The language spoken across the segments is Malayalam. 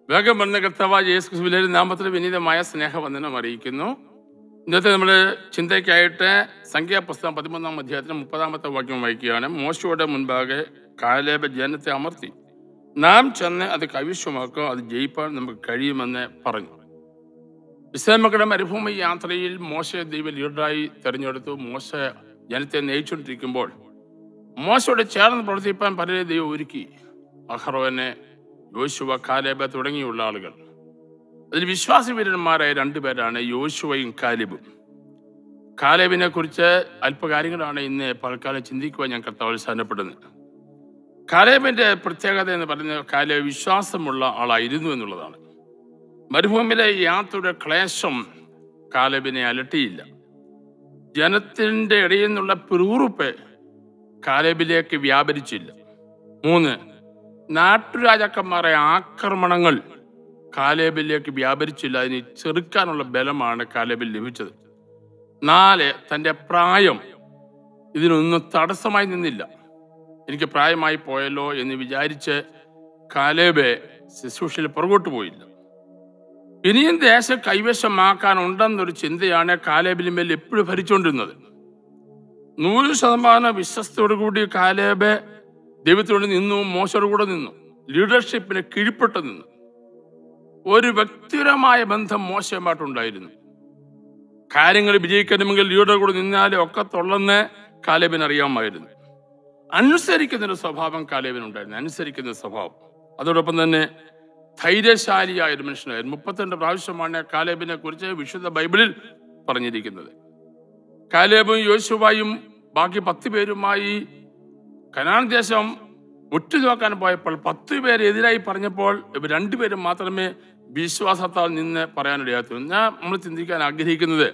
വേഗം പറഞ്ഞ കർത്താവായ യേശു ക്രിസ്തുവിലെ നാമത്തിൽ വിനീതമായ സ്നേഹവന്ദനം അറിയിക്കുന്നു ഇന്നത്തെ നമ്മുടെ ചിന്തയ്ക്കായിട്ട് സംഖ്യാപുസ്തകം പതിമൂന്നാം അധ്യായത്തിന് മുപ്പതാമത്തെ വാക്യം വായിക്കുകയാണ് മോശയുടെ മുൻപാകെ കാലേബ ജനത്തെ അമർത്തി നാം ചെന്ന് അത് കൈവശമാക്കുക അത് ജയിപ്പാൻ നമുക്ക് കഴിയുമെന്ന് പറഞ്ഞു ഇസ്ലാമക്കടെ മരുഭൂമി യാത്രയിൽ മോശ ദൈവ ലീഡറായി തെരഞ്ഞെടുത്തു മോശ ജനത്തെ നയിച്ചുകൊണ്ടിരിക്കുമ്പോൾ മോശയോട് ചേർന്ന് പ്രവർത്തിപ്പാൻ പലരെ ദൈവം ഒരുക്കി അഹ്റോനെ യോശുവ കാലേബ തുടങ്ങിയുള്ള ആളുകൾ അതിൽ വിശ്വാസവീരന്മാരായ രണ്ടുപേരാണ് യോശുവയും കാലിബും കാലേബിനെ കുറിച്ച് അല്പകാര്യങ്ങളാണ് ഇന്ന് പലക്കാലം ചിന്തിക്കുവാൻ ഞാൻ കർത്താവത്സാനപ്പെടുന്നത് കാലേബിന്റെ പ്രത്യേകത എന്ന് പറയുന്നത് കാലേബ് വിശ്വാസമുള്ള ആളായിരുന്നു എന്നുള്ളതാണ് മരുഭൂമിയിലെ യാത്രയുടെ ക്ലേശം കാലേബിനെ അലട്ടിയില്ല ജനത്തിന്റെ ഇടയിൽ നിന്നുള്ള പിറുറുപ്പ് കാലേബിലേക്ക് വ്യാപരിച്ചില്ല മൂന്ന് നാട്ടുരാജാക്കന്മാരെ ആക്രമണങ്ങൾ കാലേബിലേക്ക് വ്യാപരിച്ചില്ല അതിന് ചെറുക്കാനുള്ള ബലമാണ് കാലേബിൽ ലഭിച്ചത് നാല് തൻ്റെ പ്രായം ഇതിനൊന്നും തടസ്സമായി നിന്നില്ല എനിക്ക് പ്രായമായി പോയല്ലോ എന്ന് വിചാരിച്ച് കാലേബ് ശുശ്രൂഷയിൽ പുറകോട്ട് പോയില്ല ഇനിയും ദേശം കൈവശമാക്കാനുണ്ടെന്നൊരു ചിന്തയാണ് കാലേബിലിന്മേൽ എപ്പോഴും ഭരിച്ചുകൊണ്ടിരുന്നത് നൂറ് ശതമാനം വിശ്വസ്തയോടു കൂടി കാലേബ് ദൈവത്തോട് നിന്നു മോശയോട് കൂടെ നിന്നു ലീഡർഷിപ്പിന് കീഴ്പ്പെട്ട് നിന്നു ഒരു വ്യക്തിപരമായ ബന്ധം മോശമായിട്ടുണ്ടായിരുന്നു കാര്യങ്ങൾ വിജയിക്കണമെങ്കിൽ ലീഡർ കൂടെ നിന്നാലേ ഒക്കത്തുള്ളെന്ന് കാലേബിന് അറിയാമായിരുന്നു അനുസരിക്കുന്ന ഒരു സ്വഭാവം കാലേബിനുണ്ടായിരുന്നു അനുസരിക്കുന്ന സ്വഭാവം അതോടൊപ്പം തന്നെ ധൈര്യശാലിയായ ഒരു മനുഷ്യനായിരുന്നു മുപ്പത്തിരണ്ട് പ്രാവശ്യമാണ് കാലേബിനെ കുറിച്ച് വിശുദ്ധ ബൈബിളിൽ പറഞ്ഞിരിക്കുന്നത് കാലേബും യോശുവായും ബാക്കി പത്ത് പേരുമായി കനാൻ ദേശം ഉറ്റുനോക്കാൻ പോയപ്പോൾ പത്ത് പേര് എതിരായി പറഞ്ഞപ്പോൾ ഇവർ രണ്ടുപേരും മാത്രമേ വിശ്വാസത്താൽ നിന്ന് പറയാനിടയാത്തുള്ളൂ ഞാൻ നമ്മൾ ചിന്തിക്കാൻ ആഗ്രഹിക്കുന്നത്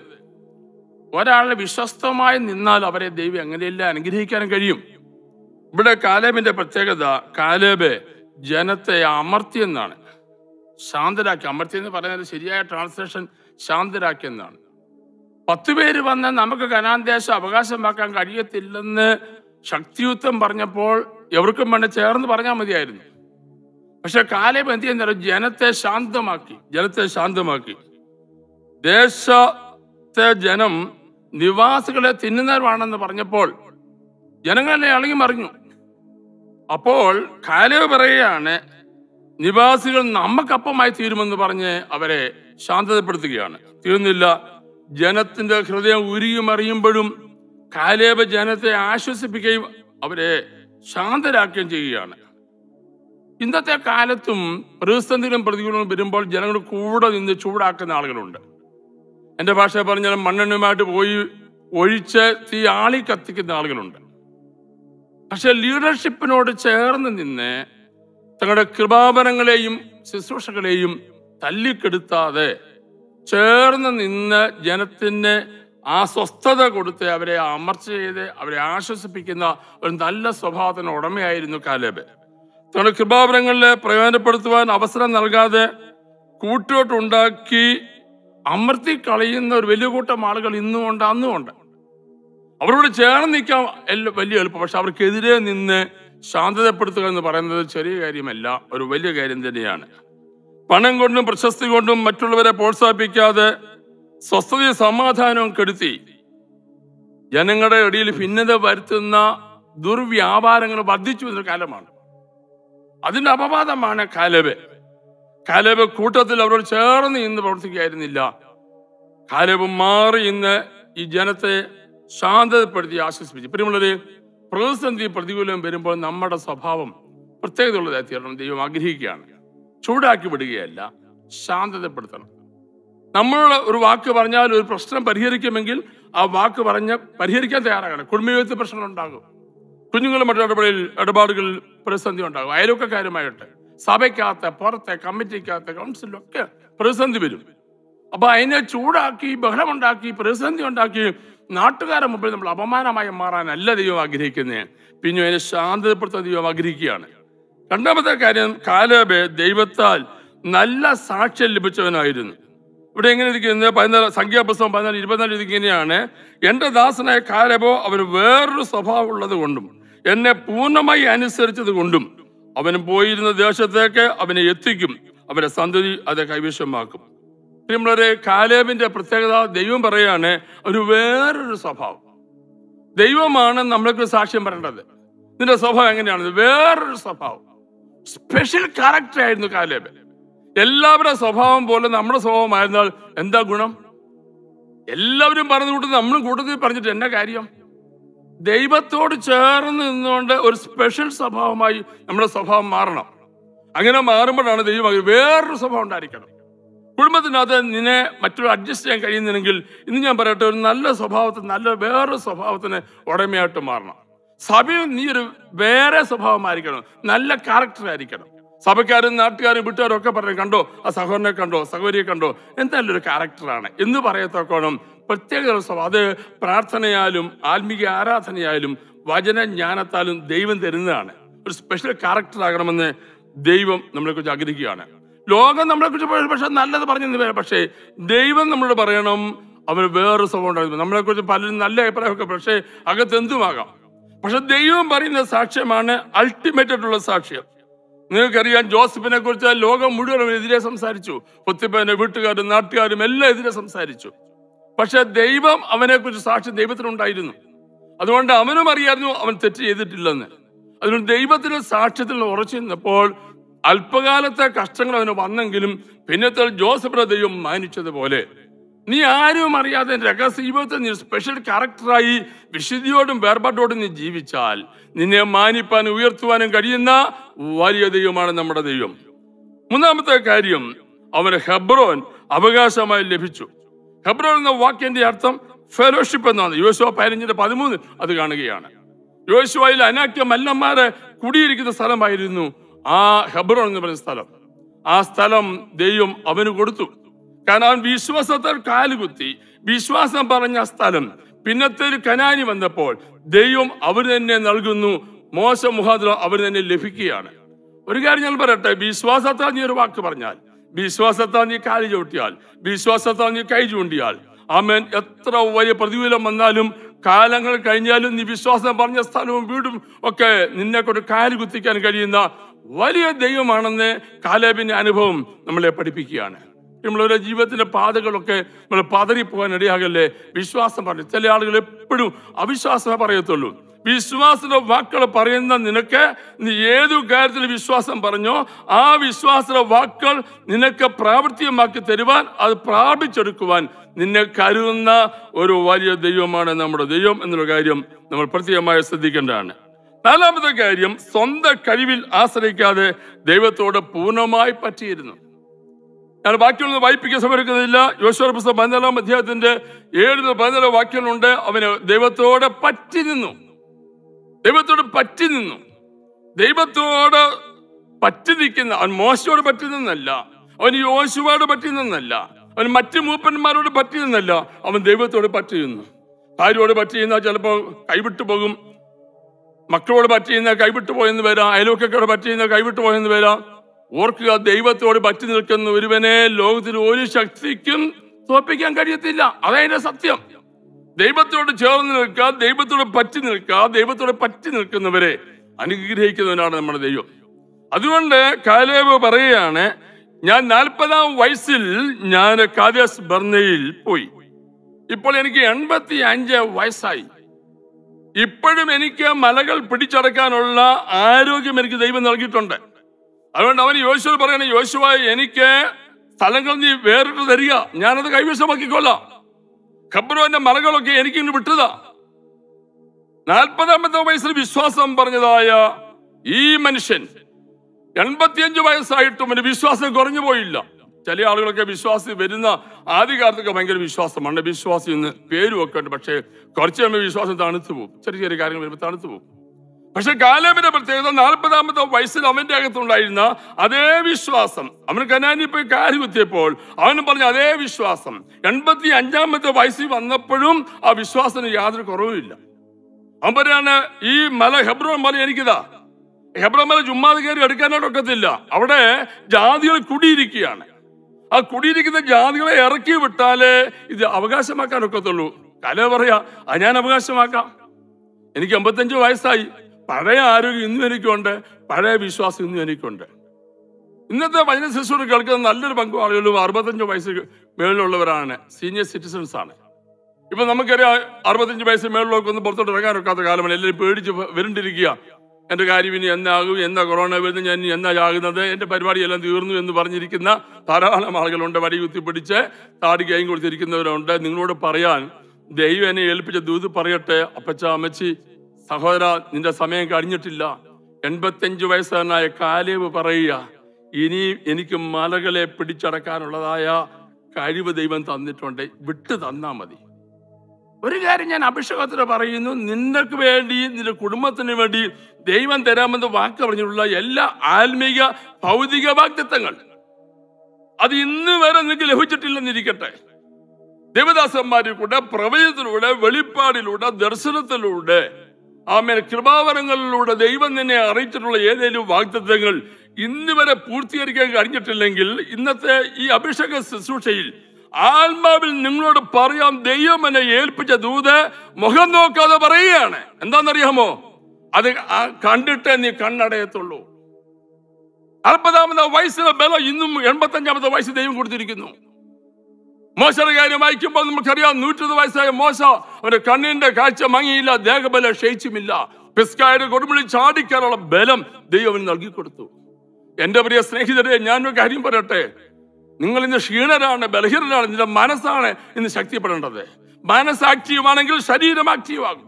ഒരാളെ വിശ്വസ്തമായി നിന്നാൽ അവരെ ദൈവം എങ്ങനെയല്ല അനുഗ്രഹിക്കാൻ കഴിയും ഇവിടെ കാലേബിന്റെ പ്രത്യേകത കാലേബ് ജനത്തെ അമർത്തി എന്നാണ് ശാന്തരാക്കി അമർത്തി എന്ന് പറയുന്നത് ശരിയായ ട്രാൻസ്ലേഷൻ ശാന്തരാക്കി എന്നാണ് പത്ത് പേര് വന്ന് നമുക്ക് കനാൻ ദേശം അവകാശമാക്കാൻ കഴിയത്തില്ലെന്ന് ശക്തിയുക്തം പറഞ്ഞപ്പോൾ എവർക്കും വേണ്ട ചേർന്ന് പറഞ്ഞാൽ മതിയായിരുന്നു പക്ഷെ കാലേബ് എന്ത് ചെയ്യുന്ന ജനത്തെ ശാന്തമാക്കി ജനത്തെ ശാന്തമാക്കി ദേശത്തെ ജനം നിവാസികളെ തിന്നുന്നവരാണെന്ന് പറഞ്ഞപ്പോൾ ജനങ്ങളെ ഇളകി മറിഞ്ഞു അപ്പോൾ കാലേബ് പറയുകയാണ് നിവാസികൾ നമുക്കപ്പമായി തീരുമെന്ന് പറഞ്ഞ് അവരെ ശാന്തതപ്പെടുത്തുകയാണ് തീർന്നില്ല ജനത്തിന്റെ ഹൃദയം ഉരുകി മറിയുമ്പോഴും കാലേബ് ജനത്തെ ആശ്വസിപ്പിക്കുകയും അവരെ ശാന്തരാക്കുകയും ചെയ്യുകയാണ് ഇന്നത്തെ കാലത്തും പ്രതിസന്ധികളും പ്രതികൂലങ്ങളും വരുമ്പോൾ ജനങ്ങൾ കൂടെ നിന്ന് ചൂടാക്കുന്ന ആളുകളുണ്ട് എൻ്റെ ഭാഷ പറഞ്ഞാൽ മണ്ണെണ്ണുമായിട്ട് പോയി ഒഴിച്ച് തീ ആളി കത്തിക്കുന്ന ആളുകളുണ്ട് പക്ഷെ ലീഡർഷിപ്പിനോട് ചേർന്ന് നിന്ന് തങ്ങളുടെ കൃപാപരങ്ങളെയും ശുശ്രൂഷകളെയും തല്ലിക്കെടുത്താതെ ചേർന്ന് നിന്ന് ജനത്തിന് ആ സ്വസ്ഥത കൊടുത്ത് അവരെ അമർച്ച ചെയ്ത് അവരെ ആശ്വസിപ്പിക്കുന്ന ഒരു നല്ല സ്വഭാവത്തിന് ഉടമയായിരുന്നു കാലേബ് തങ്ങളുടെ കൃപാപരങ്ങളിൽ പ്രയോജനപ്പെടുത്തുവാൻ അവസരം നൽകാതെ കൂട്ടുകെട്ടുണ്ടാക്കി അമർത്തി കളയുന്ന ഒരു വലിയ കൂട്ടം ആളുകൾ ഇന്നും ഉണ്ട് അന്നും ഉണ്ട് അവരോട് ചേർന്ന് നിൽക്കാൻ എല്ല- വലിയ എളുപ്പം പക്ഷെ അവർക്കെതിരെ നിന്ന് ശാന്തതപ്പെടുത്തുക എന്ന് പറയുന്നത് ചെറിയ കാര്യമല്ല ഒരു വലിയ കാര്യം തന്നെയാണ് പണം കൊണ്ടും പ്രശസ്തി കൊണ്ടും മറ്റുള്ളവരെ പ്രോത്സാഹിപ്പിക്കാതെ സ്വസ്ഥതയും സമാധാനവും കെടുത്തി ജനങ്ങളുടെ ഇടയിൽ ഭിന്നത വരുത്തുന്ന ദുർവ്യാപാരങ്ങൾ വർദ്ധിച്ചു വരുന്ന കാലമാണ് അതിന്റെ അപവാദമാണ് കാലബ് കാലബ് കൂട്ടത്തിൽ അവരോട് ചേർന്ന് ഇന്ന് പ്രവർത്തിക്കുകയായിരുന്നില്ല കാലബ് മാറി ഇന്ന് ഈ ജനത്തെ ശാന്തതപ്പെടുത്തി ആശ്വസിപ്പിച്ചു പ്രിയമുള്ളവരെ പ്രതിസന്ധി പ്രതികൂലം വരുമ്പോൾ നമ്മുടെ സ്വഭാവം പ്രത്യേകതയുള്ളതായി തീരണം ദൈവം ആഗ്രഹിക്കുകയാണ് ചൂടാക്കി വിടുകയല്ല ശാന്തതപ്പെടുത്തണം നമ്മൾ ഒരു വാക്ക് പറഞ്ഞാൽ ഒരു പ്രശ്നം പരിഹരിക്കുമെങ്കിൽ ആ വാക്ക് പറഞ്ഞ് പരിഹരിക്കാൻ തയ്യാറാകണം കുടുംബജീവിതത്തിൽ പ്രശ്നങ്ങൾ ഉണ്ടാകും കുഞ്ഞുങ്ങളും മറ്റു ഇടപെടലിൽ ഇടപാടുകളിൽ പ്രതിസന്ധി ഉണ്ടാകും അയൽവക്കക്കാരുമായിട്ട് സഭയ്ക്കകത്ത് പുറത്തെ കമ്മിറ്റിക്കകത്ത് കൗൺസിലൊക്കെ പ്രതിസന്ധി വരും അപ്പൊ അതിനെ ചൂടാക്കി ബഹളമുണ്ടാക്കി പ്രതിസന്ധി ഉണ്ടാക്കി നാട്ടുകാരെ മുമ്പിൽ നമ്മൾ അപമാനമായി മാറാനല്ല ദൈവം ആഗ്രഹിക്കുന്നത് പിന്നെ അതിനെ ശാന്തതപ്പെടുത്താൻ ദൈവം ആഗ്രഹിക്കുകയാണ് രണ്ടാമത്തെ കാര്യം കാലബ് ദൈവത്താൽ നല്ല സാക്ഷ്യം ലഭിച്ചവനായിരുന്നു ഇവിടെ എങ്ങനെ ഇരിക്കുന്നത് പതിനാല് സംഖ്യാപുസ്തകം പതിനാല് ഇരുപത്തിനാല് ഇരിക്കുന്നതാണ് എന്റെ ദാസനായ കാലബോ അവന് വേറൊരു സ്വഭാവം ഉള്ളത് കൊണ്ടും എന്നെ പൂർണ്ണമായി അനുസരിച്ചത് കൊണ്ടും അവൻ പോയിരുന്ന ദേശത്തേക്ക് അവനെ എത്തിക്കും അവന്റെ സന്തതി അത് കൈവശമാക്കും നമ്മളൊരു കാലേബിന്റെ പ്രത്യേകത ദൈവം പറയാണ് ഒരു വേറൊരു സ്വഭാവം ദൈവമാണ് നമ്മൾക്ക് സാക്ഷ്യം പറയേണ്ടത് നിന്റെ സ്വഭാവം എങ്ങനെയാണ് വേറൊരു സ്വഭാവം സ്പെഷ്യൽ ക്യാരക്ടർ ആയിരുന്നു കാലേബ് എല്ലാവരുടെ സ്വഭാവം പോലെ നമ്മുടെ സ്വഭാവമായിരുന്നാൽ എന്താ ഗുണം എല്ലാവരും പറഞ്ഞു കൂട്ടുന്നത് നമ്മളും കൂട്ടത്തിൽ പറഞ്ഞിട്ട് എന്നാ കാര്യം ദൈവത്തോട് ചേർന്ന് നിന്നുകൊണ്ട് ഒരു സ്പെഷ്യൽ സ്വഭാവമായി നമ്മുടെ സ്വഭാവം മാറണം അങ്ങനെ മാറുമ്പോഴാണ് ദൈവം അത് വേറൊരു സ്വഭാവം ഉണ്ടായിരിക്കണം കുടുംബത്തിനകത്ത് നിന്നെ മറ്റൊരു അഡ്ജസ്റ്റ് ചെയ്യാൻ കഴിയുന്നില്ലെങ്കിൽ ഇന്ന് ഞാൻ പറയട്ടെ ഒരു നല്ല സ്വഭാവത്തിന് നല്ല വേറൊരു സ്വഭാവത്തിന് ഉടമയായിട്ട് മാറണം സഭയിൽ നീ ഒരു വേറെ സ്വഭാവമായിരിക്കണം നല്ല ക്യാരക്ടർ ആയിരിക്കണം സഭക്കാരും നാട്ടുകാരും വീട്ടുകാരും ഒക്കെ പറഞ്ഞു കണ്ടോ ആ സഹോദരനെ കണ്ടോ സഹോദരിയെ കണ്ടോ എന്തായാലും ഒരു ക്യാരക്ടറാണ് എന്ന് പറയത്തക്കോണം പ്രത്യേക ഒരു സ്വഭാവം അത് പ്രാർത്ഥനയാലും ആത്മീയ ആരാധനയാലും വചനജ്ഞാനത്താലും ദൈവം തരുന്നതാണ് ഒരു സ്പെഷ്യൽ ക്യാരക്ടർ ആകണമെന്ന് ദൈവം നമ്മളെ കുറിച്ച് ആഗ്രഹിക്കുകയാണ് ലോകം നമ്മളെ കുറിച്ച് പക്ഷെ നല്ലത് പറഞ്ഞു വരാം പക്ഷേ ദൈവം നമ്മളോട് പറയണം അവന് വേറൊരു സ്വഭാവം ഉണ്ടായിരുന്നു നമ്മളെ കുറിച്ച് പലരും നല്ല അഭിപ്രായമൊക്കെ പക്ഷേ അകത്ത് എന്തുമാകാം പക്ഷെ ദൈവം പറയുന്ന സാക്ഷ്യമാണ് അൾട്ടിമേറ്റ് ആയിട്ടുള്ള സാക്ഷ്യം നിങ്ങൾക്കറിയാം ജോസഫിനെ കുറിച്ച് ലോകം മുഴുവൻ എതിരെ സംസാരിച്ചു ഒത്തിപ്പനെ വീട്ടുകാരും നാട്ടുകാരും എല്ലാം എതിരെ സംസാരിച്ചു പക്ഷെ ദൈവം അവനെ കുറിച്ച് സാക്ഷ്യം ദൈവത്തിനുണ്ടായിരുന്നു അതുകൊണ്ട് അവനും അറിയായിരുന്നു അവൻ തെറ്റ് ചെയ്തിട്ടില്ലെന്ന് അതുകൊണ്ട് ദൈവത്തിന്റെ സാക്ഷ്യത്തിൽ ഉറച്ചു നിന്നപ്പോൾ അല്പകാലത്തെ കഷ്ടങ്ങൾ അവന് വന്നെങ്കിലും പിന്നത്തെ ജോസഫിനെ ദൈവം മാനിച്ചതുപോലെ നീ ആരും അറിയാതെ രഹസ്യ ജീവിതത്തിൽ നീ സ്പെഷ്യൽ ക്യാരക്ടറായി വിശുദ്ധിയോടും വേർപാട്ടോടും നീ ജീവിച്ചാൽ നിന്നെ മാനിപ്പാനും ഉയർത്തുവാനും കഴിയുന്ന വലിയ ദൈവമാണ് നമ്മുടെ ദൈവം മൂന്നാമത്തെ കാര്യം അവന് ഹെബ്രോൻ അവകാശമായി ലഭിച്ചു ഹെബ്രോൻ എന്ന വാക്കിന്റെ അർത്ഥം ഫെലോഷിപ്പ് എന്നാണ് യോശുവ പതിനഞ്ചിന്റെ പതിമൂന്ന് അത് കാണുകയാണ് യോശുവയിൽ അനാക്യ മല്ലന്മാരെ കുടിയിരിക്കുന്ന സ്ഥലമായിരുന്നു ആ ഹെബ്രോൻ എന്ന് പറയുന്ന സ്ഥലം ആ സ്ഥലം ദൈവം അവന് കൊടുത്തു കാരണം അവൻ വിശ്വാസത്താൽ കാലുകുത്തി വിശ്വാസം പറഞ്ഞ സ്ഥലം പിന്നത്തെ ഒരു കനാനി വന്നപ്പോൾ ദൈവം അവന് തന്നെ നൽകുന്നു മോശ മുഖാന്തരം അവന് തന്നെ ലഭിക്കുകയാണ് ഒരു കാര്യം ഞാൻ പറയട്ടെ വിശ്വാസത്താൽ നീ ഒരു വാക്ക് പറഞ്ഞാൽ വിശ്വാസത്താൽ നീ കാല് ചവിട്ടിയാൽ വിശ്വാസത്താൽ നീ കൈ ചൂണ്ടിയാൽ ആമേൻ എത്ര വലിയ പ്രതികൂലം വന്നാലും കാലങ്ങൾ കഴിഞ്ഞാലും നീ വിശ്വാസം പറഞ്ഞ സ്ഥലവും വീടും ഒക്കെ നിന്നെ കൊണ്ട് കാല് കുത്തിക്കാൻ കഴിയുന്ന വലിയ ദൈവമാണെന്ന് കാലേബിന്റെ അനുഭവം നമ്മളെ പഠിപ്പിക്കുകയാണ് നമ്മളോരോ ജീവിതത്തിന്റെ പാതകളൊക്കെ നമ്മൾ പതറിപ്പോകാൻ ഇടയാകല്ലേ വിശ്വാസം പറഞ്ഞു ചില ആളുകൾ എപ്പോഴും അവിശ്വാസമേ പറയത്തുള്ളൂ വിശ്വാസത്തിന്റെ വാക്കുകൾ പറയുന്ന നിനക്ക് നീ ഏതു കാര്യത്തിൽ വിശ്വാസം പറഞ്ഞോ ആ വിശ്വാസത്തിന്റെ വാക്കുകൾ നിനക്ക് പ്രാവർത്തികമാക്കി തരുവാൻ അത് പ്രാപിച്ചെടുക്കുവാൻ നിന്നെ കരുതുന്ന ഒരു വലിയ ദൈവമാണ് നമ്മുടെ ദൈവം എന്നുള്ള കാര്യം നമ്മൾ പ്രത്യേകമായി ശ്രദ്ധിക്കേണ്ടതാണ് നാലാമത്തെ കാര്യം സ്വന്തം കഴിവിൽ ആശ്രയിക്കാതെ ദൈവത്തോട് പൂർണ്ണമായി പറ്റിയിരുന്നു ഞാൻ ബാക്കിയുള്ളത് വായിപ്പിക്കാൻ സമർപ്പിക്കുന്നില്ല യോശുവ പുസ്തകം പതിനാലാം അധ്യായത്തിന്റെ ഏഴ് മുതൽ പതിനാല് വാക്യങ്ങളുണ്ട് അവന് ദൈവത്തോട് പറ്റി നിന്നു ദൈവത്തോട് പറ്റി നിന്നു ദൈവത്തോട് പറ്റി നിൽക്കുന്ന അവൻ മോശയോട് പറ്റി നിന്നല്ല അവൻ യോശുവോട് പറ്റി നിന്നല്ല അവൻ മറ്റു മൂപ്പന്മാരോട് പറ്റി നിന്നല്ല അവൻ ദൈവത്തോട് പറ്റി നിന്നു ഭാര്യയോട് പറ്റി നിന്നാൽ ചിലപ്പോൾ കൈവിട്ടു പോകും മക്കളോട് പറ്റി നിന്നാൽ കൈവിട്ടു പോയെന്ന് വരാം അയൽവക്കോട് പറ്റി നിന്നാൽ കൈവിട്ടു പോയെന്ന് വരാം ഓർക്കുക ദൈവത്തോട് പറ്റി നിൽക്കുന്ന ഒരുവനെ ലോകത്തിൽ ഒരു ശക്തിക്കും തോൽപ്പിക്കാൻ കഴിയത്തില്ല അതതിന്റെ സത്യം ദൈവത്തോട് ചേർന്ന് നിൽക്കുക ദൈവത്തോട് പറ്റി നിൽക്കുക ദൈവത്തോട് പറ്റി നിൽക്കുന്നവരെ അനുഗ്രഹിക്കുന്നവനാണ് നമ്മുടെ ദൈവം അതുകൊണ്ട് കാലേബ് പറയുകയാണ് ഞാൻ നാൽപ്പതാം വയസ്സിൽ ഞാൻ കാദ്യാസ് ബർണയിൽ പോയി ഇപ്പോൾ എനിക്ക് എൺപത്തി അഞ്ച് വയസ്സായി ഇപ്പോഴും എനിക്ക് മലകൾ പിടിച്ചടക്കാനുള്ള ആരോഗ്യം എനിക്ക് ദൈവം നൽകിയിട്ടുണ്ട് അതുകൊണ്ട് അവൻ യോശുവ പറയണ യോശുവ എനിക്ക് സ്ഥലങ്ങൾ നീ വേറിട്ട് തരിക ഞാനത് കൈവശമാക്കിക്കൊള്ളാം ഖബ്രോന്റെ മലകളൊക്കെ എനിക്ക് ഇന്ന് വിട്ടതാ നാൽപ്പതാമത്തെ വയസ്സിൽ വിശ്വാസം പറഞ്ഞതായ ഈ മനുഷ്യൻ എൺപത്തിയഞ്ച് വയസ്സായിട്ടും അവന് വിശ്വാസം കുറഞ്ഞു പോയില്ല ചില ആളുകളൊക്കെ വിശ്വാസി വരുന്ന ആദ്യകാലത്തൊക്കെ ഭയങ്കര വിശ്വാസമാണ് വിശ്വാസി എന്ന് പേരും ഒക്കെ ഉണ്ട് പക്ഷേ കുറച്ച് കഴിയുമ്പോൾ വിശ്വാസം തണുത്തു പോകും ചെറിയ ചെറിയ കാര്യങ്ങൾ വരുമ്പോൾ തണുത്തു പോകും പക്ഷെ കാലേബിന്റെ പ്രത്യേകത നാൽപ്പതാമത്തെ വയസ്സിൽ അവന്റെ അകത്തുണ്ടായിരുന്ന അതേ വിശ്വാസം അവന് കനാനി പോയി കാല് കുത്തിയപ്പോൾ അവന് പറഞ്ഞ അതേ വിശ്വാസം എൺപത്തി അഞ്ചാമത്തെ വയസ്സിൽ വന്നപ്പോഴും ആ വിശ്വാസത്തിന് യാതൊരു കുറവുമില്ല അവൻ പറയാണ് ഈ മല ഹെബ്രോൻ മല എനിക്കിതാ ഹെബ്രോൻ മല ചുമ്മാതെ കയറി എടുക്കാനായിട്ട് ഒക്കത്തില്ല അവിടെ ജാതികൾ കുടിയിരിക്കുകയാണ് ആ കുടിയിരിക്കുന്ന ജാതികളെ ഇറക്കി വിട്ടാലേ ഇത് അവകാശമാക്കാൻ ഒക്കത്തുള്ളൂ കല പറയാ ആ ഞാൻ അവകാശമാക്കാം എനിക്ക് അമ്പത്തഞ്ച് വയസ്സായി പഴയ ആരോഗ്യം ഇന്നും എനിക്കുണ്ട് പഴയ വിശ്വാസം ഇന്നും എനിക്കുണ്ട് ഇന്നത്തെ വചന ശിശുവിന് കേൾക്കുന്ന നല്ലൊരു പങ്ക് ആളുകളും അറുപത്തഞ്ച് വയസ്സ് മേളിലുള്ളവരാണ് സീനിയർ സിറ്റിസൺസ് ആണ് ഇപ്പൊ നമുക്കറിയാം അറുപത്തഞ്ച് വയസ്സ് മേളിലൊക്കെ ഒന്ന് പുറത്തോട്ട് ഇറങ്ങാൻ ഒക്കാത്ത കാലമാണ് എല്ലാവരും പേടിച്ച് വരണ്ടിരിക്കുക എന്റെ കാര്യം ഇനി എന്നാകും എന്നാ കൊറോണ വരുന്നു ഞാൻ ഇനി എന്നാ ആകുന്നത് എന്റെ പരിപാടിയെല്ലാം തീർന്നു എന്ന് പറഞ്ഞിരിക്കുന്ന ധാരാളം ആളുകളുണ്ട് വടി കുത്തിപ്പിടിച്ച് താടി കൈയും കൊടുത്തിരിക്കുന്നവരുണ്ട് നിങ്ങളോട് പറയാൻ ദൈവം എന്നെ ഏൽപ്പിച്ച ദൂത് പറയട്ടെ അപ്പച്ച അമ്മച്ചി സഹോദര നിന്റെ സമയം കഴിഞ്ഞിട്ടില്ല എൺപത്തഞ്ച് വയസ്സുകാരനായ കാലേവ് പറയുക ഇനി എനിക്ക് മലകളെ പിടിച്ചടക്കാനുള്ളതായ കഴിവ് ദൈവം തന്നിട്ടുണ്ട് വിട്ടു തന്നാ മതി ഒരു കാര്യം ഞാൻ അഭിഷേകത്തിന് പറയുന്നു നിനക്ക് വേണ്ടി നിന്റെ കുടുംബത്തിന് വേണ്ടി ദൈവം തരാമെന്ന് വാക്ക് പറഞ്ഞിട്ടുള്ള എല്ലാ ആത്മീക ഭൗതിക വാക്തത്വങ്ങൾ അത് ഇന്ന് വരെ നിങ്ങൾക്ക് ലഭിച്ചിട്ടില്ലെന്നിരിക്കട്ടെ ദേവദാസന്മാരിൽ കൂടെ പ്രവചനത്തിലൂടെ വെളിപ്പാടിലൂടെ ദർശനത്തിലൂടെ ആമേൻ കൃപാവരങ്ങളിലൂടെ ദൈവം നിന്നെ അറിയിച്ചിട്ടുള്ള ഏതെങ്കിലും വാഗ്ദത്തങ്ങൾ ഇന്ന് വരെ പൂർത്തീകരിക്കാൻ കഴിഞ്ഞിട്ടില്ലെങ്കിൽ ഇന്നത്തെ ഈ അഭിഷേക ശുശ്രൂഷയിൽ ആത്മാവിൽ നിങ്ങളോട് പറയാം ദൈവം എന്നെ ഏൽപ്പിച്ച ദൂത് മുഖം നോക്കാതെ പറയുകയാണ് എന്താണെന്നറിയാമോ അത് ആ കണ്ടിട്ടേ നീ കണ്ണടയത്തുള്ളൂ അറുപതാമത്തെ വയസ്സിലെ ബലം ഇന്നും എൺപത്തഞ്ചാമത്തെ വയസ്സ് ദൈവം കൊടുത്തിരിക്കുന്നു മോശയുടെ കാര്യം വായിക്കുമ്പോൾ നമുക്കറിയാം നൂറ്റത് വയസ്സായ മോശ അവന്റെ കണ്ണിന്റെ കാഴ്ച മങ്ങിയില്ല ദേഹബലം ക്ഷയിച്ചുമില്ല പിസ്കായുടെ കൊടുമുള്ളി ചാടിക്കാനുള്ള ബലം ദൈവം അവന് നൽകി കൊടുത്തു എന്റെ പ്രിയ സ്നേഹിതരെ ഞാനൊരു കാര്യം പറയട്ടെ നിങ്ങൾ ഇന്ന് ക്ഷീണരാണ് ബലഹീനരാണ് നിന്റെ മനസ്സാണ് ഇന്ന് ശക്തിപ്പെടേണ്ടത് മനസ്സ് ആക്റ്റീവാണെങ്കിൽ ശരീരം ആക്റ്റീവ് ആകും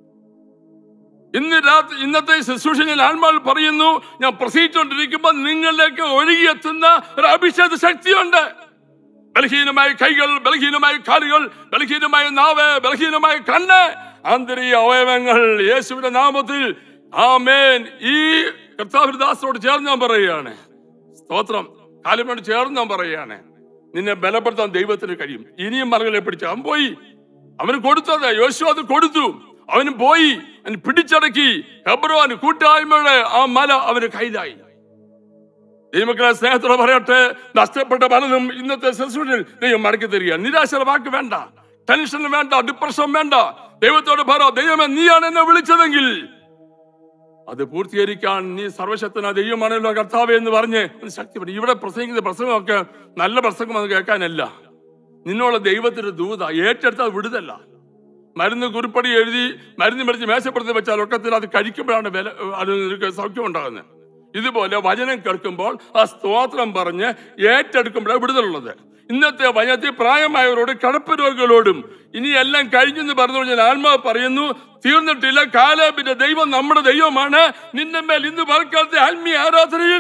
ഇന്ന് രാത്രി ഇന്നത്തെ ശുശ്രൂഷ ഞാൻ ആത്മാവിൽ പറയുന്നു ഞാൻ പ്രസംഗിച്ചുകൊണ്ടിരിക്കുമ്പോൾ നിങ്ങളിലേക്ക് ഒഴുകിയെത്തുന്ന ഒരു അഭിഷേക ശക്തിയുണ്ട് ബലഹീനമായ കൈകൾ ബലഹീനമായ കാലുകൾ ബലഹീനമായ നാവ് ബലഹീനമായ കണ്ണ് ആന്തരിക അവയവങ്ങൾ യേശുവിന്റെ നാമത്തിൽ ആമേൻ ഈ കർത്താവിദാസോട് ചേർന്ന് ഞാൻ പറയുകയാണ് സ്തോത്രം കാലിനോട് ചേർന്ന് ഞാൻ പറയുകയാണ് നിന്നെ ബലപ്പെടുത്താൻ ദൈവത്തിന് കഴിയും ഇനിയും മലകളെ പിടിച്ച് അവൻ പോയി അവന് കൊടുത്തത് യോശു അത് കൊടുത്തു അവന് പോയി അവന് പിടിച്ചടക്കി ഹെബ്രോൻ കൂട്ടായ്മയുടെ ആ മല അവന് കയ്യിലായി ദൈവമക്കളെ സ്നേഹത്തോടെ പറയട്ടെ നഷ്ടപ്പെട്ട പലതും ഇന്നത്തെ ശുശ്രൂഷയിൽ ദൈവം മടക്കി തരിക നിരാശയുടെ വാക്ക് വേണ്ട ടെൻഷൻ വേണ്ട ഡിപ്രഷൻ വേണ്ട ദൈവത്തോട് പറ ദൈവമേ നീയാണ് എന്നെ വിളിച്ചതെങ്കിൽ അത് പൂർത്തീകരിക്കാൻ നീ സർവശക്തന ദൈവമാണല്ലോ കർത്താവ് എന്ന് പറഞ്ഞ് ഒന്ന് ശക്തിപ്പെടും ഇവിടെ പ്രസംഗിക്കുന്ന പ്രസംഗമൊക്കെ നല്ല പ്രസംഗം അത് കേൾക്കാനല്ല നിന്നുള്ള ദൈവത്തിന്റെ ദൂത ഏറ്റെടുത്താൽ വിടുതല്ല മരുന്ന് കുറിപ്പടി എഴുതി മരുന്ന് മേടിച്ച് മേശപ്പെടുത്തി വെച്ചാൽ ഒക്കത്തിൽ അത് കഴിക്കുമ്പോഴാണ് വില അത് നിനക്ക് സൗഖ്യം ഉണ്ടാകുന്നത് ഇതുപോലെ വചനം കേൾക്കുമ്പോൾ ആ സ്തോത്രം പറഞ്ഞ് ഏറ്റെടുക്കുമ്പോഴാണ് വിടുതലുള്ളത് ഇന്നത്തെ വചനത്തിൽ പ്രായമായവരോട് കടപ്പ് രോഗികളോടും ഇനി എല്ലാം കഴിഞ്ഞെന്ന് പറഞ്ഞു ഞാൻ ആത്മാവ് പറയുന്നു തീർന്നിട്ടില്ല കാലാബിന്റെ ദൈവം നമ്മുടെ ദൈവമാണ് നിന്റെ മേൽ ഇന്ന് പൽക്കാലത്തെ ആത്മീയ ആരാധനയിൽ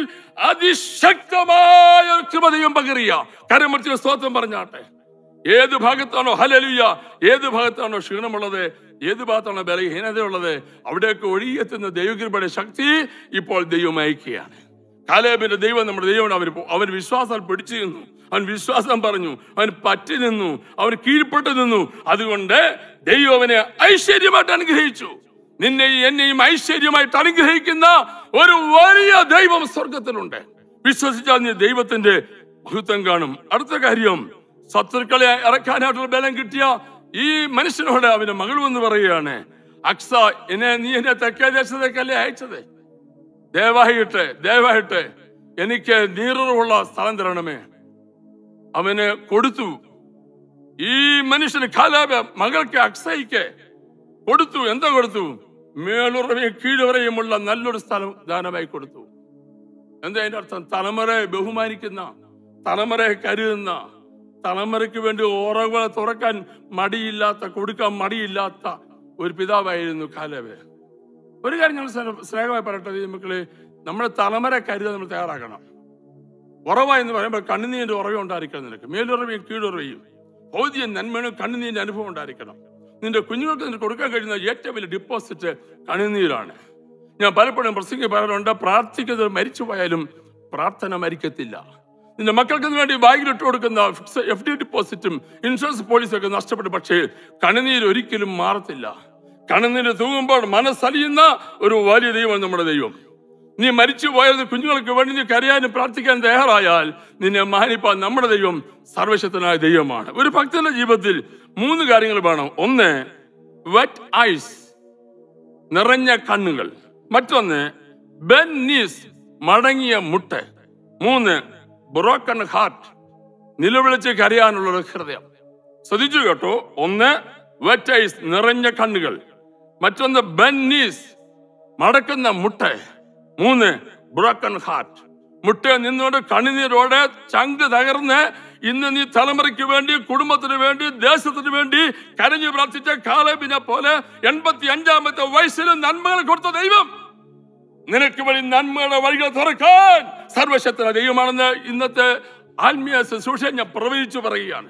അതിശക്തമായ കൃപ ദൈവം പകറിയ കരമറിച്ച് സ്തോത്രം പറഞ്ഞാട്ടെ ഏത് ഭാഗത്താണോ ഹലലുയ ഏത് ഭാഗത്താണോ ക്ഷീണമുള്ളത് ഏത് ഭാഗത്താണോ ബലഹീനതയുള്ളത് അവിടേക്ക് ഒഴുകിയെത്തുന്ന ദൈവകൃപയുടെ ശക്തി ഇപ്പോൾ ദൈവം അയക്കുകയാണ് കാലേബിന്റെ ദൈവം നമ്മുടെ ദൈവമാണ് അവൻ അവൻ വിശ്വാസം പിടിച്ചു നിന്നു അവൻ വിശ്വാസം പറഞ്ഞു അവൻ പറ്റി നിന്നു അവൻ കീഴ്പ്പെട്ടു നിന്നു അതുകൊണ്ട് ദൈവം അവനെ ഐശ്വര്യമായിട്ട് അനുഗ്രഹിച്ചു നിന്നെയും എന്നെയും ഐശ്വര്യമായിട്ട് അനുഗ്രഹിക്കുന്ന ഒരു വലിയ ദൈവം സ്വർഗത്തിലുണ്ട് വിശ്വസിച്ചാൽ നീ ദൈവത്തിന്റെ മഹത്വം കാണും അടുത്ത കാര്യം ശത്രുക്കളെ ഇറക്കാനായിട്ടുള്ള ബലം കിട്ടിയ ഈ മനുഷ്യനോട് അവന്റെ മകൾ എന്ന് പറയുകയാണ് അക്സ എന്നെ നീ എന്നെ തെക്കേ ദേശത്തേക്കല്ലേ അയച്ചത് ദയവായിട്ട് ദയവായിട്ട് എനിക്ക് നീറുള്ള സ്ഥലം തരണമേ അവന് കൊടുത്തു ഈ മനുഷ്യന് കാലാപ മകൾക്ക് അക്സയ്ക്ക് കൊടുത്തു എന്താ കൊടുത്തു മേലുറവയും കീഴുറയുമുള്ള നല്ലൊരു സ്ഥലം ദാനമായി കൊടുത്തു എന്താ അതിന്റെ അർത്ഥം തലമുറയെ ബഹുമാനിക്കുന്ന തലമുറയെ കരുതുന്ന തലമുറയ്ക്ക് വേണ്ടി ഓറകളെ തുറക്കാൻ മടിയില്ലാത്ത കൊടുക്കാൻ മടിയില്ലാത്ത ഒരു പിതാവായിരുന്നു കാലവേ ഒരു കാര്യം ഞങ്ങൾ സ്നേഹ- സ്നേഹമായി പറയട്ടെ മക്കളെ നമ്മുടെ തലമുറ കരുതാൻ നമ്മൾ തയ്യാറാക്കണം ഉറവ എന്ന് പറയുമ്പോൾ കണ്ണുനീരിന്റെ ഉറവ ഉണ്ടായിരിക്കണം നിനക്ക് മേലുറവയും കീഴുറവയും ഭൗതിക നന്മയും കണ്ണുനീരിന്റെ അനുഭവം ഉണ്ടായിരിക്കണം നിന്റെ കുഞ്ഞുങ്ങൾക്ക് നിനക്ക് കൊടുക്കാൻ കഴിയുന്ന ഏറ്റവും വലിയ ഡിപ്പോസിറ്റ് കണ്ണുനീരാണ് ഞാൻ പലപ്പോഴും പ്രസംഗി പറയാറുണ്ട് പ്രാർത്ഥിക്കുന്നത് മരിച്ചു പോയാലും പ്രാർത്ഥന മരിക്കത്തില്ല നിന്റെ മക്കൾക്ക് വേണ്ടി ബാഗിൽ ഇട്ട് കൊടുക്കുന്ന ഫിക്സ് എഫ് ഡി ഡിപ്പോസിറ്റും ഇൻഷുറൻസ് പോളിസും ഒക്കെ നഷ്ടപ്പെട്ടു പക്ഷേ കണ്ണുനീര് ഒരിക്കലും മാറത്തില്ല കണ്ണുനീര് തൂങ്ങുമ്പോൾ മനസ്സലിയുന്ന ഒരു വലിയ ദൈവം നമ്മുടെ ദൈവം നീ മരിച്ചു പോയത് കുഞ്ഞുങ്ങൾക്ക് വേണ്ടി നീ കരയാനും പ്രാർത്ഥിക്കാൻ തയ്യാറായാൽ നിന്നെ മാനിപ്പാൻ നമ്മുടെ ദൈവം സർവശക്തനായ ദൈവമാണ് ഒരു ഭക്തന്റെ ജീവിതത്തിൽ മൂന്ന് കാര്യങ്ങൾ വേണം ഒന്ന് വെറ്റ് ഐസ് നിറഞ്ഞ കണ്ണുകൾ മറ്റൊന്ന് ബെൻ നീസ് മടങ്ങിയ മുട്ട് മൂന്ന് ബ്രോക്കൺ ഹാർട്ട് നിലവിളിച്ച് കരയാനുള്ള ഒരു ഹൃദയം ശ്രദ്ധിച്ചു കേട്ടോ ഒന്ന് വെറ്റൈസ് നിറഞ്ഞ കണ്ണുകൾ മറ്റൊന്ന് ബന്നീസ് മടക്കുന്ന മുട്ട മൂന്ന് ബ്രോക്കൺ ഹാർട്ട് മുട്ട നിന്നുകൊണ്ട് കണ്ണുനീരോടെ ചങ്ക് തകർന്ന് ഇന്ന് നീ തലമുറയ്ക്ക് വേണ്ടി കുടുംബത്തിന് വേണ്ടി ദേശത്തിന് വേണ്ടി കരഞ്ഞു പ്രാർത്ഥിച്ച കാലബിനെ പോലെ എൺപത്തി അഞ്ചാമത്തെ വയസ്സിലും നന്മകൾ കൊടുത്ത ദൈവം നിനക്ക് വഴി നന്മയുടെ വഴികൾ തുറക്കാൻ സർവശക്തന ദൈവമാണെന്ന് ഇന്നത്തെ ആത്മീയ ശുശ്രൂഷ ഞാൻ പ്രവചിച്ചു പറയുകയാണ്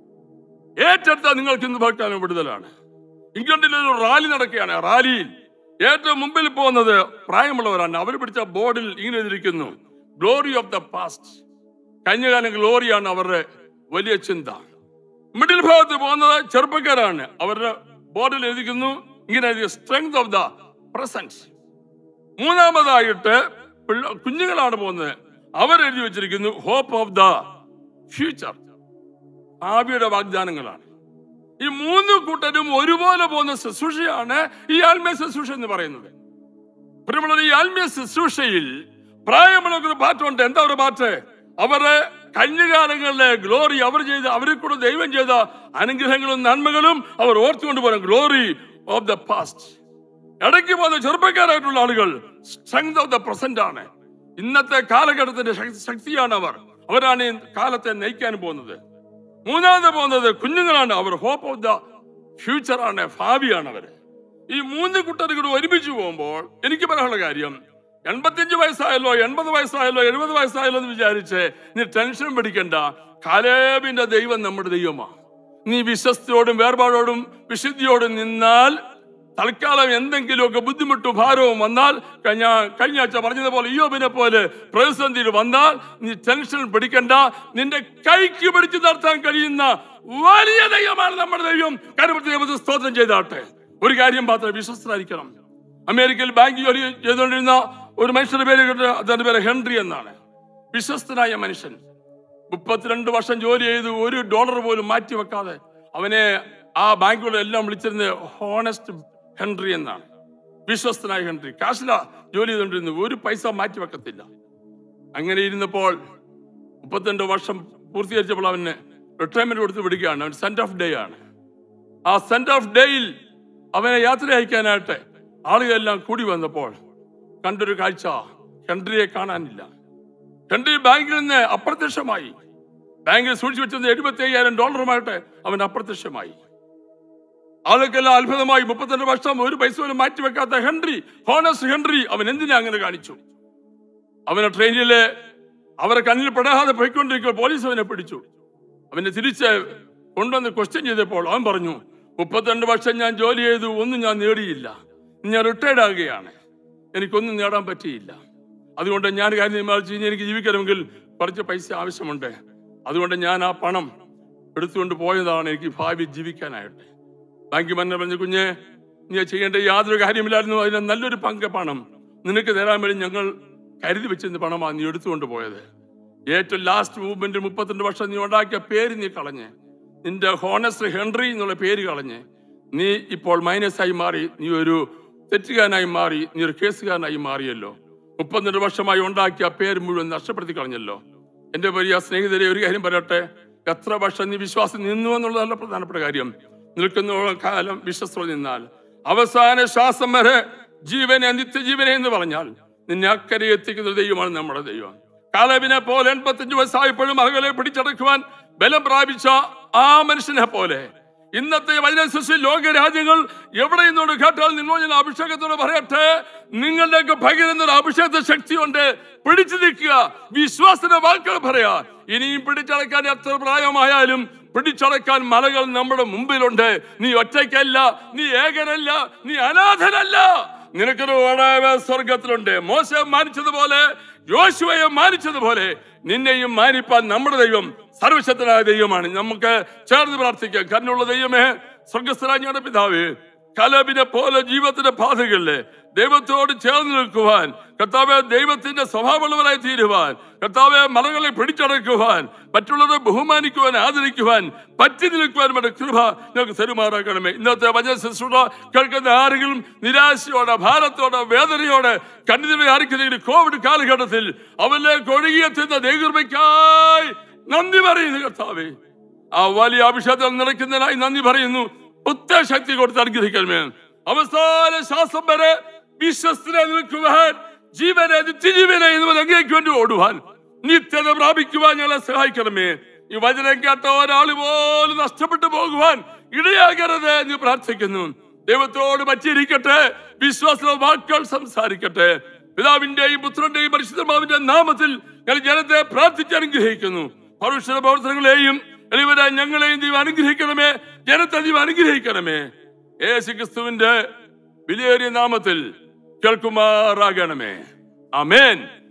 ഏറ്റെടുത്ത നിങ്ങൾക്ക് ഇന്ന് ഭക്താനും വിടുതലാണ് ഇംഗ്ലണ്ടിൽ ഒരു റാലി നടക്കുകയാണ് റാലിയിൽ ഏറ്റവും മുമ്പിൽ പോകുന്നത് പ്രായമുള്ളവരാണ് അവർ പിടിച്ച ബോർഡിൽ ഇങ്ങനെ എഴുതിയിരിക്കുന്നു ഗ്ലോറി ഓഫ് ദ പാസ്റ്റ് കഴിഞ്ഞകാലം ഗ്ലോറിയാണ് അവരുടെ വലിയ ചിന്ത മിഡിൽ ഭാഗത്ത് പോകുന്നത് ചെറുപ്പക്കാരാണ് അവരുടെ ബോർഡിൽ എഴുതിക്കുന്നു ഇങ്ങനെ എഴുതിയ സ്ട്രെങ്ത് ഓഫ് ദ പ്രസൻസ് മൂന്നാമതായിട്ട് പിള്ള കുഞ്ഞുങ്ങളാണ് പോകുന്നത് അവർ എഴുതി വെച്ചിരിക്കുന്നു ഹോപ്പ് ഓഫ് ദ ഫ്യൂച്ചർ ഭാവിയുടെ വാഗ്ദാനങ്ങളാണ് ഈ മൂന്ന് കൂട്ടരും ഒരുപോലെ പോകുന്ന ശുശ്രൂഷയാണ് ഈ ആത്മീയ ശുശ്രൂഷ എന്ന് പറയുന്നത് പ്രിയമുള്ള ഈ ആത്മീയ ശുശ്രൂഷയിൽ പ്രായമുള്ള ഒരു പാട്ടുണ്ട് എന്താ ഒരു പാട്ട് അവരെ കഴിഞ്ഞകാലങ്ങളിലെ ഗ്ലോറി അവർ ചെയ്ത അവരെ കൂടെ ദൈവം ചെയ്ത അനുഗ്രഹങ്ങളും നന്മകളും അവർ ഓർത്തുകൊണ്ട് പോലും ഗ്ലോറി ഓഫ് ദ പാസ്റ്റ് ഇടയ്ക്ക് പോകുന്ന ചെറുപ്പക്കാരായിട്ടുള്ള ആളുകൾ സ്ട്രെങ്ത് ഓഫ് ദ പ്രസന്റ് ആണ് ഇന്നത്തെ കാലഘട്ടത്തിന്റെ ശക്തി- ശക്തിയാണ് അവർ അവരാണ് ഈ കാലത്തെ നയിക്കാൻ പോകുന്നത് മൂന്നാമത് പോകുന്നത് കുഞ്ഞുങ്ങളാണ് അവർ ഹോപ്പ് ഓഫ് ദ ഫ്യൂച്ചർ ആണ് ഭാവിയാണ് അവർ ഈ മൂന്ന് കുട്ടരുകൾ ഒരുമിച്ച് പോകുമ്പോൾ എനിക്ക് പറയാനുള്ള കാര്യം എൺപത്തിയഞ്ച് വയസ്സായല്ലോ എൺപത് വയസ്സായല്ലോ എഴുപത് വയസ്സായല്ലോ എന്ന് വിചാരിച്ച് നീ ടെൻഷൻ പിടിക്കണ്ട കാലേബിന്റെ ദൈവം നമ്മുടെ ദൈവമാണ് നീ വിശ്വസ്തയോടും വേർപാടോടും വിശുദ്ധിയോടും നിന്നാൽ തൽക്കാലം എന്തെങ്കിലുമൊക്കെ ബുദ്ധിമുട്ടും ഭാരവും വന്നാൽ കഴിഞ്ഞ കഴിഞ്ഞ ആഴ്ച പറഞ്ഞതുപോലെ യോബിനെ പോലെ പ്രതിസന്ധിയിൽ വന്നാൽ നീ ടെൻഷൻ പിടിക്കണ്ട നിന്റെ കൈക്ക് പിടിച്ചു നടത്താൻ കഴിയുന്ന വലിയ ദൈവമാണ് നമ്മുടെ ദൈവം കരുപത്തി ദൈവത്തെ സ്തോത്രം ചെയ്താട്ടെ ഒരു കാര്യം മാത്രം വിശ്വസ്തരായിരിക്കണം അമേരിക്കയിൽ ബാങ്ക് ജോലി ചെയ്തുകൊണ്ടിരുന്ന ഒരു മനുഷ്യന്റെ പേര് കേട്ട് അദ്ദേഹത്തിന്റെ പേര് ഹെൻറി എന്നാണ് വിശ്വസ്തനായ മനുഷ്യൻ മുപ്പത്തിരണ്ട് വർഷം ജോലി ചെയ്ത് ഒരു ഡോളർ പോലും മാറ്റി വെക്കാതെ അവനെ ആ ബാങ്കുകളെല്ലാം വിളിച്ചിരുന്നത് ഹോണസ്റ്റ് ഹെൻറി എന്നാണ് വിശ്വസ്തനായ ഹെൻറി കാശില ജോലി ചെയ്തുകൊണ്ടിരുന്നു ഒരു പൈസ മാറ്റി വെക്കത്തില്ല അങ്ങനെ ഇരുന്നപ്പോൾ മുപ്പത്തിരണ്ട് വർഷം പൂർത്തീകരിച്ചപ്പോൾ അവന് റിട്ടയർമെന്റ് കൊടുത്ത് വിടുകയാണ് അവൻ സെന്റ് ഓഫ് ഡേ ആണ് ആ സെന്റ് ഓഫ് ഡേയിൽ അവനെ യാത്ര അയക്കാനായിട്ട് ആളുകളെല്ലാം കൂടി വന്നപ്പോൾ കണ്ടൊരു കാഴ്ച ഹെൻറിയെ കാണാനില്ല ഹെൻറി ബാങ്കിൽ നിന്ന് അപ്രത്യക്ഷമായി ബാങ്കിൽ സൂക്ഷിച്ചു വെച്ചിരുന്ന എഴുപത്തി അയ്യായിരം ഡോളറുമായിട്ട് അവൻ അപ്രത്യക്ഷമായി ആളുകൾക്കെല്ലാം അത്ഭുതമായി മുപ്പത്തിരണ്ട് വർഷം ഒരു പൈസ പോലും മാറ്റിവെക്കാത്ത ഹെൻറി ഹോണസ് ഹെൻറി അവൻ എന്തിനാ അങ്ങനെ കാണിച്ചു അവനെ ട്രെയിനില് അവരെ കണ്ണിൽ പെടാതെ പോയിക്കൊണ്ടിരിക്കുമ്പോൾ പോലീസ് അവനെ പിടിച്ചു അവനെ തിരിച്ച് കൊണ്ടുവന്ന് ക്വസ്റ്റ്യൻ ചെയ്തപ്പോൾ അവൻ പറഞ്ഞു മുപ്പത്തിരണ്ട് വർഷം ഞാൻ ജോലി ചെയ്തു ഒന്നും ഞാൻ നേടിയില്ല ഞാൻ റിട്ടയർഡ് ആകുകയാണ് എനിക്കൊന്നും നേടാൻ പറ്റിയില്ല അതുകൊണ്ട് ഞാൻ കാര്യം തീരുമാനിച്ചു ഇനി എനിക്ക് ജീവിക്കണമെങ്കിൽ കുറച്ച് പൈസ ആവശ്യമുണ്ട് അതുകൊണ്ട് ഞാൻ ആ പണം എടുത്തുകൊണ്ട് പോയതാണ് എനിക്ക് ഭാവി ജീവിക്കാനായിട്ട് ബാങ്ക് മന്നെ പറഞ്ഞു കുഞ്ഞെ നീ ചെയ്യേണ്ട യാതൊരു കാര്യമില്ലായിരുന്നു അതിന് നല്ലൊരു പങ്ക് പണം നിനക്ക് തരാൻ വേണ്ടി ഞങ്ങൾ കരുതി വെച്ചിരുന്ന പണമാണ് നീ എടുത്തുകൊണ്ട് പോയത് ഏറ്റവും ലാസ്റ്റ് മൂവ്മെന്റ് മുപ്പത്തിരണ്ട് വർഷം നീ ഉണ്ടാക്കിയ പേര് നീ കളഞ്ഞ് നിന്റെ ഹോണസ്റ്റ് ഹെൻറി എന്നുള്ള പേര് കളഞ്ഞ് നീ ഇപ്പോൾ മൈനസ് ആയി മാറി നീ ഒരു തെറ്റുകാരനായി മാറി നീ ഒരു കേസുകാരനായി മാറിയല്ലോ മുപ്പത്തിരണ്ട് വർഷമായി ഉണ്ടാക്കിയ പേര് മുഴുവൻ നഷ്ടപ്പെടുത്തി കളഞ്ഞല്ലോ എന്റെ വലിയ സ്നേഹിതരെ ഒരു കാര്യം പറയട്ടെ എത്ര വർഷം നീ വിശ്വാസം നിന്നു എന്നുള്ളതല്ല പ്രധാനപ്പെട്ട കാര്യം നിൽക്കുന്ന കാലം വിശ്വസ്ത നിന്നാൽ അവസാന ശ്വാസം വരെ ജീവനെ നിത്യജീവനെ എന്ന് പറഞ്ഞാൽ നിന്നെ അക്കരെ എത്തിക്കുന്ന ഒരു ദൈവമാണ് നമ്മുടെ ദൈവം കാലബിനെ പോലെ എൺപത്തഞ്ച് വയസ്സായപ്പോഴും അകലെ പിടിച്ചടക്കുവാൻ ബലം പ്രാപിച്ച ആ മനുഷ്യനെ പോലെ ഇന്നത്തെ വചനശിശു ലോക രാജ്യങ്ങൾ എവിടെ നിന്നോട് കേട്ടാൽ നിങ്ങൾ ഞാൻ അഭിഷേകത്തോട് പറയട്ടെ നിങ്ങളുടെയൊക്കെ പകരുന്ന ഒരു അഭിഷേകത്തെ ശക്തിയുണ്ട് പിടിച്ചു നിൽക്കുക വിശ്വാസത്തിന്റെ വാക്കുകൾ പറയാ ഇനിയും പിടിച്ചടക്കാൻ എത്ര പ്രായമായാലും പിടിച്ചടക്കാൻ മലകൾ നമ്മുടെ മുമ്പിലുണ്ട് നീ ഒറ്റയ്ക്കല്ല നീ ഏകനല്ല നീ അനാഥനല്ല നിനക്കൊരു വടാവ സ്വർഗത്തിലുണ്ട് മോശ മാനിച്ചതുപോലെ യോശുവയെ മാനിച്ചതുപോലെ നിന്നെയും മാനിപ്പാൻ നമ്മുടെ ദൈവം സർവശക്തനായ ദൈവമാണ് നമുക്ക് ചേർന്ന് പ്രാർത്ഥിക്കാം കരുണുള്ള ദൈവമേ സ്വർഗസ്ഥരാജ്ഞയുടെ പിതാവേ കലബിനെ പോലെ ജീവിതത്തിന്റെ പാതകളില് ദൈവത്തോട് ചേർന്ന് നിൽക്കുവാൻ കർത്താവെ ദൈവത്തിന്റെ സ്വഭാവമുള്ളവരായി തീരുവാൻ കർത്താവെ മലകളെ പിടിച്ചടക്കുവാൻ മറ്റുള്ളവരെ ബഹുമാനിക്കുവാൻ ആദരിക്കുവാൻ പറ്റി നിൽക്കുവാൻ വേണ്ട കൃപ ഞങ്ങൾക്ക് തരുമാറാക്കണമേ ഇന്നത്തെ വചന ശുശ്രൂഷ കേൾക്കുന്ന ആരെങ്കിലും നിരാശയോടെ ഭാരത്തോടെ വേദനയോടെ കണ്ണീരെ ആർക്കുന്ന കോവിഡ് കാലഘട്ടത്തിൽ അവനിലേക്ക് ഒഴുകിയെത്തുന്ന ദൈവകൃപയ്ക്കായി നന്ദി പറയുന്നു കർത്താവേ ആ വലിയ അഭിഷേകം നിറയ്ക്കുന്നതിനായി നന്ദി പറയുന്നു ഒത്ത ശക്തി കൊടുത്ത് അനുഗ്രഹിക്കണമേ അവസാന ശ്വാസം വരെ വിശ്വസ്തനെ നിൽക്കുവാൻ ജീവനെ നിത്യജീവനെ എന്ന് അങ്ങേക്ക് വേണ്ടി ഓടുവാൻ നിത്യത പ്രാപിക്കുവാൻ ഞങ്ങളെ സഹായിക്കണമേ ഈ വചനം കേട്ട ഒരാൾ പോലും നഷ്ടപ്പെട്ടു പോകുവാൻ ഇടയാകരുത് എന്ന് പ്രാർത്ഥിക്കുന്നു ദൈവത്തോട് പറ്റിയിരിക്കട്ടെ വിശ്വാസ വാക്കുകൾ സംസാരിക്കട്ടെ പിതാവിന്റെയും പുത്രന്റെയും പരിശുദ്ധമാവിന്റെ നാമത്തിൽ ഞങ്ങൾ ജനത്തെ പ്രാർത്ഥിച്ച് അനുഗ്രഹിക്കുന്നു പൗരുഷ പ്രവർത്തനങ്ങളെയും എളിവരെ ഞങ്ങളെയും ദൈവം അനുഗ്രഹിക്കണമേ ജനത്തെ ദൈവം അനുഗ്രഹിക്കണമേ യേശു ക്രിസ്തുവിന്റെ വിലയേറിയ നാമത്തിൽ കേൾക്കുമാറാകണമേ അമേൻ